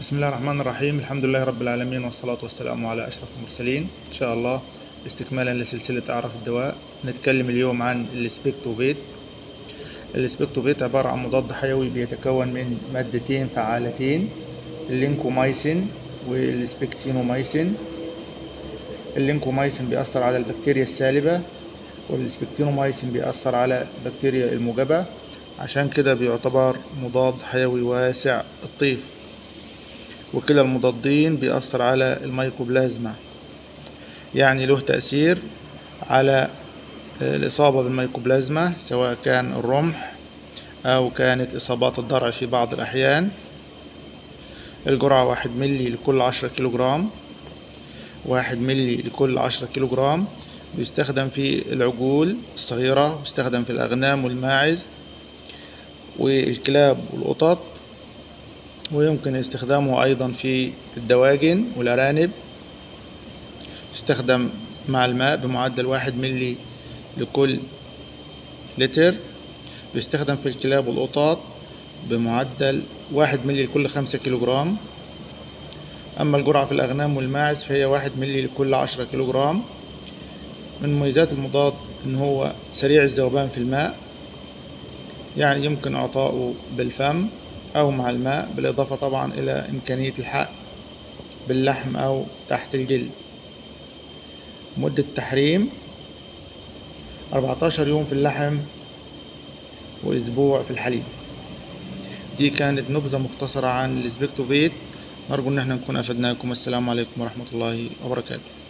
بسم الله الرحمن الرحيم الحمد لله رب العالمين والصلاة والسلام على أشرف المرسلين إن شاء الله استكمالا لسلسلة أعرف الدواء نتكلم اليوم عن السبيكتوفيت السبيكتوفيت عبارة عن مضاد حيوي بيتكون من مادتين فعالتين اللينكومايسين والسبكتينومايسين اللينكومايسين بيأثر على البكتيريا السالبة والسبكتينومايسين بيأثر على البكتيريا الموجبة عشان كده بيعتبر مضاد حيوي واسع الطيف وكلا المضادين بيأثر على الميكوبلازما يعني له تأثير على الإصابة بالميكوبلازما سواء كان الرمح أو كانت إصابات الضرع في بعض الأحيان الجرعة واحد ملي لكل عشرة كيلو جرام واحد ملي لكل عشرة كيلو جرام بيستخدم في العجول الصغيرة بيستخدم في الأغنام والماعز والكلاب والقطط ويمكن استخدامه أيضا في الدواجن والأرانب يستخدم مع الماء بمعدل واحد ملي لكل لتر بيستخدم في الكلاب والقطط بمعدل واحد ملي لكل خمسة كيلو جرام أما الجرعة في الأغنام والماعز فهي واحد ملي لكل عشرة كيلو جرام من مميزات المضاد إن هو سريع الذوبان في الماء يعني يمكن إعطاؤه بالفم أو مع الماء بالإضافة طبعا إلى إمكانية الحق باللحم أو تحت الجلد مدة تحريم 14 يوم في اللحم وأسبوع في الحليب دي كانت نبذة مختصرة عن الاسبكتوفيت نرجو إن احنا نكون أفدناكم السلام عليكم ورحمة الله وبركاته